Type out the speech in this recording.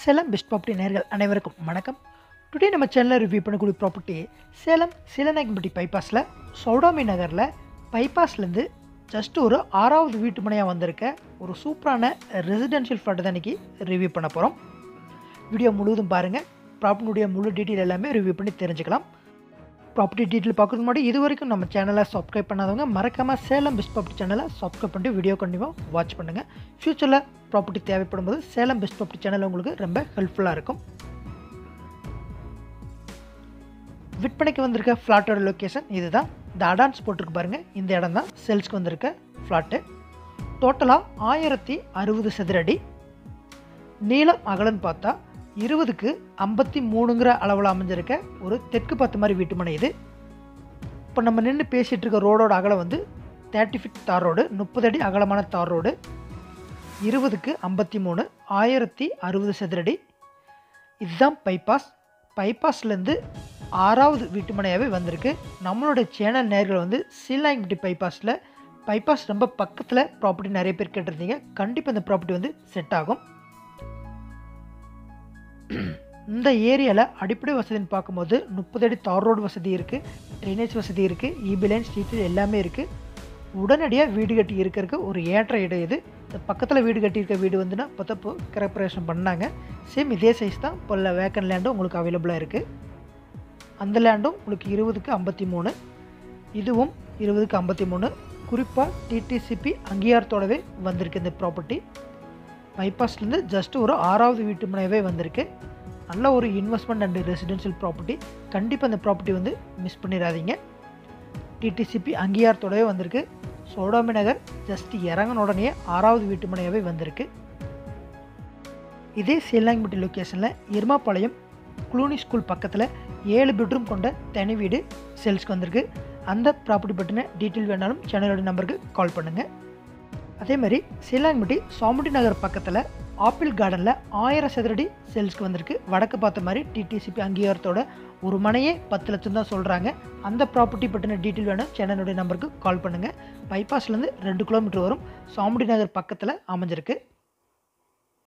Salem best property நேர்கள் அனைவருக்கும் வணக்கம் டுடே நம்ம சேனலில் ரிவ்யூ பண்ணக்கூடிய ப்ராப்பர்ட்டி சேலம் சீலநாயக்கம்பட்டி பைபாஸில் சௌடாமி நகரில் பைபாஸ்லேருந்து ஜஸ்ட் ஒரு ஆறாவது வீட்டு மனையாக வந்திருக்க ஒரு சூப்பரான ரெசிடென்ஷியல் ஃப்ளாட் தான் இன்றைக்கி ரிவ்யூ பண்ண போகிறோம் வீடியோ முழுவதும் பாருங்கள் ப்ராப்பர்ட்டியுடைய முழு டீட்டெயில் எல்லாமே ரிவ்யூ பண்ணி தெரிஞ்சுக்கலாம் ப்ராப்பர்ட்டி டீட்டெயில் பார்க்கறதுக்கு முன்னாடி இது வரைக்கும் நம்ம சேனலை சப்ஸ்கிரைப் பண்ணாதவங்க மறக்காமல் சேலம் பெஸ்ட் ப்ராப்பர்ட்டி சேனலை சப்ஸ்கிரைப் பண்ணிட்டு வீடியோ கண்டிப்பாக வாட்ச் பண்ணுங்கள் ஃப்யூச்சரில் ப்ராப்பர்ட்டி தேவைப்படும் போது சேலம் பெஸ்ட் ப்ராப்பர்ட்டி சேனல் உங்களுக்கு ரொம்ப ஹெல்ப்ஃபுல்லாக இருக்கும் விற்பனைக்கு வந்திருக்க ஃப்ளாட்டோட லொக்கேஷன் இதுதான் இந்த அடான்ஸ் போட்டிருக்கு பாருங்கள் இந்த இடம் தான் சேல்ஸ்க்கு வந்திருக்க ஃப்ளாட்டு டோட்டலாக ஆயிரத்தி அறுபது சதுரடி நீளம் அகலன்னு பார்த்தா இருபதுக்கு ஐம்பத்தி மூணுங்கிற அளவில் அமைஞ்சிருக்க ஒரு தெற்கு பார்த்த மாதிரி வீட்டு மனை இது இப்போ நம்ம நின்று பேசிகிட்டு இருக்க ரோடோட அகலம் வந்து தேர்ட்டி ஃபிட் தார் ரோடு முப்பது அடி அகலமான தார் ரோடு இருபதுக்கு ஐம்பத்தி மூணு ஆயிரத்தி அறுபது சதுரடி இதுதான் பைபாஸ் பைபாஸ்லேருந்து ஆறாவது வீட்டு மனையாகவே வந்திருக்கு நம்மளோட சேனல் நேர்கள் வந்து சீலாங்கிப்பட்டி பைபாஸில் பைபாஸ் ரொம்ப பக்கத்தில் ப்ராப்பர்ட்டி நிறைய பேர் கேட்டிருந்தீங்க கண்டிப்பாக இந்த ப்ராப்பர்ட்டி வந்து செட் ஆகும் இந்த ஏரியாவில் அடிப்படை வசதின்னு பார்க்கும்போது முப்பது அடி தார் ரோடு வசதி இருக்குது ட்ரைனேஜ் வசதி இருக்குது இபி லைன் ஸ்ட்ரீட் எல்லாமே இருக்குது உடனடியாக வீடு கட்டி இருக்கிறதுக்கு ஒரு ஏற்ற இடம் இது இந்த பக்கத்தில் வீடு கட்டியிருக்க வீடு வந்துன்னா இப்போ கிரப்பரேஷன் பண்ணாங்க சேம் இதே சைஸ் தான் இப்போ வேக்கன் லேண்டும் உங்களுக்கு அவைலபிளாக இருக்குது அந்த லேண்டும் உங்களுக்கு இருபதுக்கு ஐம்பத்தி மூணு இதுவும் இருபதுக்கு ஐம்பத்தி மூணு குறிப்பாக டிடிசிபி அங்கீகாரத்தோடவே வந்திருக்கு இந்த ப்ராப்பர்ட்டி பைபாஸ்லேருந்து ஜஸ்ட் ஒரு ஆறாவது வீட்டு முனையவே வந்திருக்கு நல்ல ஒரு இன்வெஸ்ட்மெண்ட் அண்ட் ரெசிடென்ஷியல் ப்ராப்பர்ட்டி கண்டிப்பாக இந்த ப்ராப்பர்ட்டி வந்து மிஸ் பண்ணிடாதீங்க டிடிசிபி அங்கீகாரத்தோடவே வந்திருக்கு சோடாமி நகர் ஜஸ்ட் இறங்கின உடனே ஆறாவது வீட்டு முனையாகவே வந்திருக்கு இதே சேலாங்கப்பட்டி லொக்கேஷனில் இருமாப்பாளையம் குளூனி ஸ்கூல் பக்கத்தில் ஏழு பெட்ரூம் கொண்ட தனி வீடு சேல்ஸ்க்கு வந்திருக்கு அந்த ப்ராப்பர்ட்டி பற்றின டீட்டெயில் வேணாலும் சேனலோட நம்பருக்கு கால் பண்ணுங்கள் அதே மாதிரி சீலாங்கம்பட்டி சாமுண்டி நகர் பக்கத்தில் ஆப்பிள் கார்டனில் ஆயிரம் சதுரடி சேல்ஸ்க்கு வந்திருக்கு வடக்கு பார்த்த மாதிரி டிடிசிபி அங்கீகாரத்தோட ஒரு மனையே பத்து லட்சம் தான் சொல்கிறாங்க அந்த ப்ராப்பர்ட்டி பற்றின டீட்டெயில் வேணும் சேனலுடைய நம்பருக்கு கால் பண்ணுங்கள் பைபாஸ்லேருந்து ரெண்டு கிலோமீட்டர் வரும் சாமுண்டி நகர் பக்கத்தில் அமைஞ்சிருக்கு